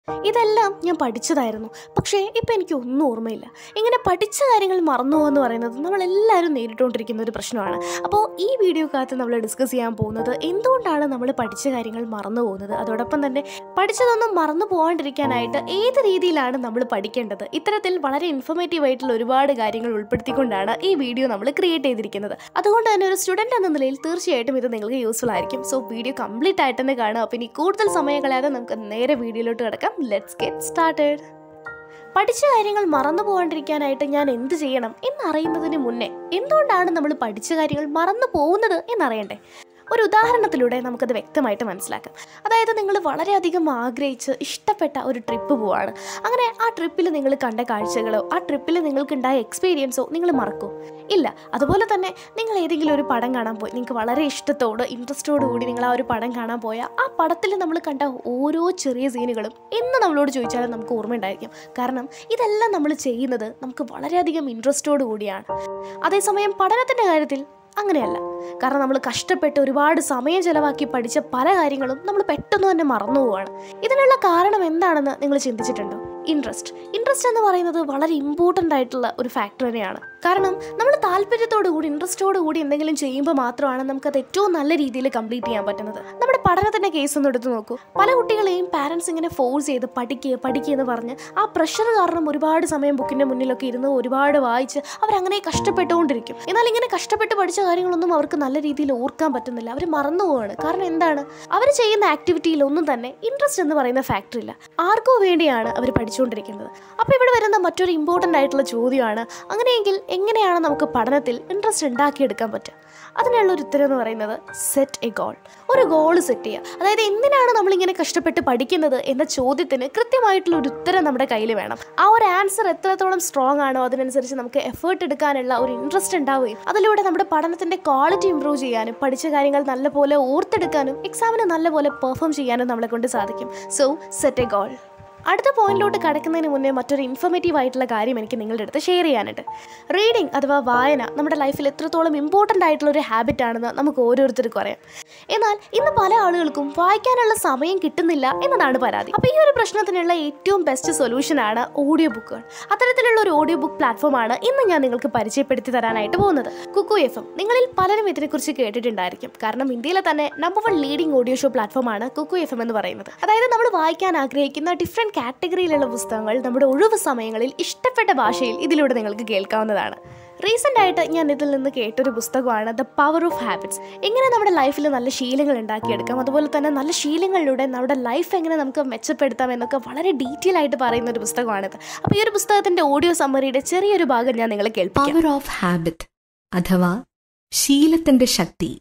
ഇതെല്ലാം ഞാൻ പഠിച്ചതായിരുന്നു പക്ഷേ ഇപ്പം എനിക്ക് ഒന്നും ഓർമ്മയില്ല ഇങ്ങനെ പഠിച്ച കാര്യങ്ങൾ മറന്നു എന്ന് പറയുന്നത് നമ്മളെല്ലാവരും നേരിട്ടുകൊണ്ടിരിക്കുന്ന ഒരു പ്രശ്നമാണ് അപ്പോൾ ഈ വീഡിയോക്കകത്ത് നമ്മൾ ഡിസ്കസ് ചെയ്യാൻ പോകുന്നത് എന്തുകൊണ്ടാണ് നമ്മൾ പഠിച്ച കാര്യങ്ങൾ മറന്നു പോകുന്നത് അതോടൊപ്പം തന്നെ പഠിച്ചതൊന്നും മറന്നു പോകാണ്ടിരിക്കാനായിട്ട് ഏത് രീതിയിലാണ് നമ്മൾ പഠിക്കേണ്ടത് ഇത്തരത്തിൽ വളരെ ഇൻഫോർമേറ്റീവ് ആയിട്ടുള്ള ഒരുപാട് കാര്യങ്ങൾ ഉൾപ്പെടുത്തിക്കൊണ്ടാണ് ഈ വീഡിയോ നമ്മൾ ക്രിയേറ്റ് ചെയ്തിരിക്കുന്നത് അതുകൊണ്ട് തന്നെ ഒരു സ്റ്റുഡൻറ് എന്ന നിലയിൽ തീർച്ചയായിട്ടും ഇത് നിങ്ങൾക്ക് യൂസ്ഫുൾ ആയിരിക്കും സോ വീഡിയോ കംപ്ലീറ്റ് ആയിട്ട് തന്നെ കാണുക അപ്പോൾ ഇനി കൂടുതൽ സമയം കളയാതെ നമുക്ക് നേരെ വീഡിയോയിലോട്ട് കിടക്കാം ലെറ്റ്സ് ഗെറ്റ് സ്റ്റാർട്ടഡ് പഠിച്ച കാര്യങ്ങൾ മറന്നു പോകാണ്ടിരിക്കാനായിട്ട് ഞാൻ എന്ത് ചെയ്യണം എന്നറിയുന്നതിന് മുന്നേ എന്തുകൊണ്ടാണ് നമ്മൾ പഠിച്ച കാര്യങ്ങൾ മറന്നു പോകുന്നത് എന്നറിയണ്ടേ ഒരു ഉദാഹരണത്തിലൂടെ നമുക്കത് വ്യക്തമായിട്ട് മനസ്സിലാക്കാം അതായത് നിങ്ങൾ വളരെയധികം ആഗ്രഹിച്ച് ഇഷ്ടപ്പെട്ട ഒരു ട്രിപ്പ് പോവാണ് അങ്ങനെ ആ ട്രിപ്പിൽ നിങ്ങൾ കണ്ട കാഴ്ചകളോ ആ ട്രിപ്പിൽ നിങ്ങൾക്കുണ്ടായ എക്സ്പീരിയൻസോ നിങ്ങൾ മറക്കൂ ഇല്ല അതുപോലെ തന്നെ നിങ്ങൾ ഏതെങ്കിലും ഒരു പടം കാണാൻ പോയി നിങ്ങൾക്ക് വളരെ ഇഷ്ടത്തോട് ഇൻട്രസ്റ്റോട് കൂടി നിങ്ങൾ ആ ഒരു പടം കാണാൻ പോയാൽ ആ പടത്തിൽ നമ്മൾ കണ്ട ഓരോ ചെറിയ സീനുകളും എന്ന് നമ്മളോട് ചോദിച്ചാലും നമുക്ക് ഓർമ്മയുണ്ടായിരിക്കും കാരണം ഇതെല്ലാം നമ്മൾ ചെയ്യുന്നത് നമുക്ക് വളരെയധികം ഇൻട്രസ്റ്റോട് കൂടിയാണ് അതേസമയം പഠനത്തിൻ്റെ കാര്യത്തിൽ അങ്ങനെയല്ല കാരണം നമ്മൾ കഷ്ടപ്പെട്ട് ഒരുപാട് സമയം ചെലവാക്കി പഠിച്ച പല കാര്യങ്ങളും നമ്മൾ പെട്ടെന്ന് തന്നെ മറന്നു പോവാണ് ഇതിനുള്ള കാരണം എന്താണെന്ന് നിങ്ങൾ ചിന്തിച്ചിട്ടുണ്ടോ ഇൻട്രസ്റ്റ് ഇൻട്രസ്റ്റ് എന്ന് പറയുന്നത് വളരെ ഇമ്പോർട്ടൻ്റ് ആയിട്ടുള്ള ഒരു ഫാക്ടർ തന്നെയാണ് കാരണം നമ്മൾ താല്പര്യത്തോടു കൂടി ഇൻട്രസ്റ്റോടു കൂടി എന്തെങ്കിലും ചെയ്യുമ്പോൾ മാത്രമാണ് നമുക്കത് ഏറ്റവും നല്ല രീതിയിൽ കംപ്ലീറ്റ് ചെയ്യാൻ പറ്റുന്നത് നമ്മുടെ പഠനത്തിൻ്റെ കേസ് ഒന്ന് എടുത്ത് നോക്കൂ പല കുട്ടികളെയും പാരൻസ് ഇങ്ങനെ ഫോഴ്സ് ചെയ്ത് പഠിക്കുക പഠിക്കുക എന്ന് പറഞ്ഞ് ആ പ്രഷർ കാരണം ഒരുപാട് സമയം ബുക്കിൻ്റെ മുന്നിലൊക്കെ ഇരുന്ന് ഒരുപാട് വായിച്ച് അവരങ്ങനെ കഷ്ടപ്പെട്ടുകൊണ്ടിരിക്കും എന്നാൽ ഇങ്ങനെ കഷ്ടപ്പെട്ട് പഠിച്ച കാര്യങ്ങളൊന്നും അവർക്ക് നല്ല രീതിയിൽ ഓർക്കാൻ പറ്റുന്നില്ല അവർ മറന്നു പോവാണ് കാരണം എന്താണ് അവർ ചെയ്യുന്ന ആക്ടിവിറ്റിയിൽ ഒന്നും തന്നെ ഇൻട്രസ്റ്റ് എന്ന് പറയുന്ന ഫാക്ടർ ഇല്ല ആർക്കോ വേണ്ടിയാണ് അവർ പഠിച്ചുകൊണ്ടിരിക്കുന്നത് അപ്പോൾ ഇവിടെ വരുന്ന മറ്റൊരു ഇമ്പോർട്ടൻ്റ് ആയിട്ടുള്ള ചോദ്യമാണ് അങ്ങനെയെങ്കിൽ എങ്ങനെയാണ് നമുക്ക് പഠനത്തിൽ ഇൻട്രസ്റ്റ് ഉണ്ടാക്കിയെടുക്കാൻ പറ്റുക അതിനുള്ള ഒരു ഉത്തരം എന്ന് പറയുന്നത് സെറ്റ് എ ഗോൾ ഒരു ഗോൾ സെറ്റ് ചെയ്യുക അതായത് എന്തിനാണ് നമ്മളിങ്ങനെ കഷ്ടപ്പെട്ട് പഠിക്കുന്നത് എന്ന ചോദ്യത്തിന് കൃത്യമായിട്ടുള്ള ഒരു ഉത്തരം നമ്മുടെ കയ്യിൽ വേണം ആ ഒരു ആൻസർ എത്രത്തോളം സ്ട്രോങ് ആണോ അതിനനുസരിച്ച് നമുക്ക് എഫേർട്ട് എടുക്കാനുള്ള ഒരു ഇൻട്രസ്റ്റ് ഉണ്ടാവുകയും അതിലൂടെ നമ്മുടെ പഠനത്തിന്റെ ക്വാളിറ്റി ഇമ്പ്രൂവ് ചെയ്യാനും പഠിച്ച കാര്യങ്ങൾ നല്ലപോലെ ഓർത്തെടുക്കാനും എക്സാമിന് നല്ലപോലെ പെർഫോം ചെയ്യാനും നമ്മളെ കൊണ്ട് സാധിക്കും സോ സെറ്റ് എ ഗോൾ അടുത്ത പോയിന്റിലോട്ട് കടക്കുന്നതിന് മുന്നേ മറ്റൊരു ഇൻഫോർമേറ്റീവ് ആയിട്ടുള്ള കാര്യം എനിക്ക് നിങ്ങളുടെ അടുത്ത് ഷെയർ ചെയ്യാനുണ്ട് റീഡിംഗ് അഥവാ വായന നമ്മുടെ ലൈഫിൽ എത്രത്തോളം ഇമ്പോർട്ടൻ്റ് ആയിട്ടുള്ള ഒരു ഹാബിറ്റ് ആണെന്ന് നമുക്ക് ഓരോരുത്തർക്കും അറിയാം എന്നാൽ ഇന്ന് പല ആളുകൾക്കും വായിക്കാനുള്ള സമയം കിട്ടുന്നില്ല എന്നതാണ് പരാതി അപ്പോൾ ഈ ഒരു പ്രശ്നത്തിനുള്ള ഏറ്റവും ബെസ്റ്റ് സൊല്യൂഷനാണ് ഓഡിയോ ബുക്കുകൾ അത്തരത്തിലുള്ള ഒരു ഓഡിയോ ബുക്ക് പ്ലാറ്റ്ഫോമാണ് ഇന്ന് ഞാൻ നിങ്ങൾക്ക് പരിചയപ്പെടുത്തി തരാനായിട്ട് പോകുന്നത് കുക്കു എഫ് എം നിങ്ങളിൽ പലരും ഇതിനെക്കുറിച്ച് കേട്ടിട്ടുണ്ടായിരിക്കും കാരണം ഇന്ത്യയിലെ തന്നെ number one leading audio show പ്ലാറ്റ്ഫോമാണ് കുക്കു എഫ് എം എന്ന് പറയുന്നത് അതായത് നമ്മൾ വായിക്കാൻ ആഗ്രഹിക്കുന്ന ഡിഫറെൻറ്റ് കാറ്റഗറിയിലുള്ള പുസ്തകങ്ങൾ നമ്മുടെ ഒഴിവ് സമയങ്ങളിൽ ഇഷ്ടപ്പെട്ട ഭാഷയിൽ ഇതിലൂടെ നിങ്ങൾക്ക് കേൾക്കാവുന്നതാണ് റീസെൻ്റ് ആയിട്ട് ഞാൻ ഇതിൽ നിന്ന് കേട്ടൊരു പുസ്തകമാണ് ദ പവർ ഓഫ് ഹാബിറ്റ്സ് എങ്ങനെ നമ്മുടെ ലൈഫിൽ നല്ല ശീലങ്ങൾ ഉണ്ടാക്കിയെടുക്കാം അതുപോലെ തന്നെ നല്ല ശീലങ്ങളിലൂടെ നമ്മുടെ ലൈഫ് എങ്ങനെ നമുക്ക് മെച്ചപ്പെടുത്താം എന്നൊക്കെ വളരെ ഡീറ്റെയിൽ ആയിട്ട് പറയുന്ന ഒരു പുസ്തകമാണിത് അപ്പോൾ ഈ ഒരു പുസ്തകത്തിന്റെ ഓഡിയോ സമ്മറിയുടെ ചെറിയൊരു ഭാഗം ഞാൻ നിങ്ങളെ കേൾപ്പിക്കാം പവർ ഓഫ് ഹാബിറ്റ് അഥവാ ശീലത്തിന്റെ ശക്തി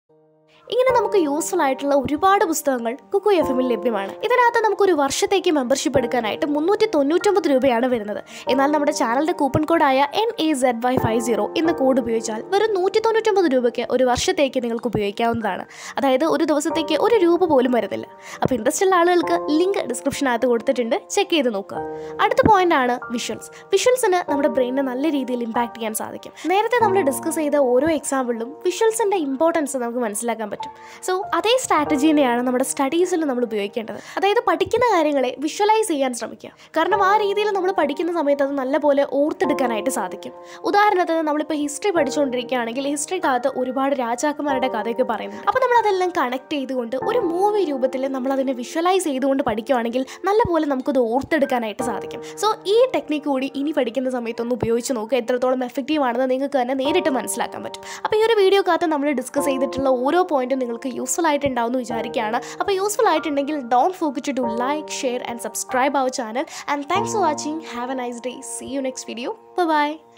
ഇങ്ങനെ നമുക്ക് യൂസ്ഫുൾ ആയിട്ടുള്ള ഒരുപാട് പുസ്തകങ്ങൾ കുക്കു എഫ് എമ്മിൽ ലഭ്യമാണ് ഇതിനകത്ത് നമുക്കൊരു വർഷത്തേക്ക് മെമ്പർഷിപ്പ് എടുക്കാനായിട്ട് മുന്നൂറ്റി തൊണ്ണൂറ്റൊമ്പത് രൂപയാണ് വരുന്നത് എന്നാൽ നമ്മുടെ ചാനലിന്റെ കൂപ്പൺ കോഡായ N A Z Y five zero എന്ന കോഡ് ഉപയോഗിച്ചാൽ വെറും നൂറ്റി തൊണ്ണൂറ്റൊമ്പത് രൂപയ്ക്ക് ഒരു വർഷത്തേക്ക് നിങ്ങൾക്ക് ഉപയോഗിക്കാവുന്നതാണ് അതായത് ഒരു ദിവസത്തേക്ക് ഒരു രൂപ പോലും വരുന്നില്ല അപ്പോൾ ഇൻട്രസ്റ്റ് ഉള്ള ആളുകൾക്ക് ലിങ്ക് ഡിസ്ക്രിപ്ഷനകത്ത് കൊടുത്തിട്ടുണ്ട് ചെക്ക് ചെയ്ത് നോക്കുക അടുത്ത പോയിന്റ് ആണ് വിഷ്വൽസ് വിഷ്വൽസിന് നമ്മുടെ ബ്രെയിനിനെ നല്ല രീതിയിൽ ഇമ്പാക്ട് ചെയ്യാൻ സാധിക്കും നേരത്തെ നമ്മൾ ഡിസ്കസ് ചെയ്ത ഓരോ എക്സാമ്പിളിലും വിഷ്വൽസിന്റെ ഇമ്പോർട്ടൻസ് നമുക്ക് മനസ്സിലാക്കാൻ പറ്റും സോ അതേ സ്ട്രാറ്റജി തന്നെയാണ് നമ്മുടെ സ്റ്റഡീസിൽ നമ്മൾ ഉപയോഗിക്കേണ്ടത് അതായത് പഠിക്കുന്ന കാര്യങ്ങളെ വിഷ്വലൈസ് ചെയ്യാൻ ശ്രമിക്കുക കാരണം ആ രീതിയിൽ നമ്മൾ പഠിക്കുന്ന സമയത്ത് അത് നല്ലപോലെ ഓർത്തെടുക്കാനായിട്ട് സാധിക്കും ഉദാഹരണത്തിന് നമ്മളിപ്പോൾ ഹിസ്റ്ററി പഠിച്ചുകൊണ്ടിരിക്കുകയാണെങ്കിൽ ഹിസ്റ്ററിക്കകത്ത് ഒരുപാട് രാജാക്കന്മാരുടെ കഥയൊക്കെ പറയുന്നു അപ്പോൾ നമ്മൾ അതെല്ലാം കണക്ട് ചെയ്തുകൊണ്ട് ഒരു മൂവി രൂപത്തിൽ നമ്മൾ അതിനെ വിഷ്വലൈസ് ചെയ്തുകൊണ്ട് പഠിക്കുകയാണെങ്കിൽ നല്ലപോലെ നമുക്കത് ഓർത്തെടുക്കാനായിട്ട് സാധിക്കും സോ ഈ ടെക്നിക്ക് കൂടി ഇനി പഠിക്കുന്ന സമയത്തൊന്ന് ഉപയോഗിച്ച് നോക്കുക എത്രത്തോളം എഫക്റ്റീവ് ആണെന്ന് നിങ്ങൾക്ക് തന്നെ നേരിട്ട് മനസ്സിലാക്കാൻ പറ്റും അപ്പോൾ ഈ ഒരു വീഡിയോക്കകത്ത് നമ്മൾ ഡിസ്കസ് ചെയ്തിട്ടുള്ള ഓരോ പോയിന്റും നിങ്ങൾക്ക് യൂസ്ഫുൾ ആയിട്ടുണ്ടാവും എന്ന് വിചാരിക്കുകയാണ് അപ്പോൾ യൂസ്ഫുൾ ആയിട്ടുണ്ടെങ്കിൽ don't forget to like share and subscribe our channel and thanks for watching have a nice day see you next video by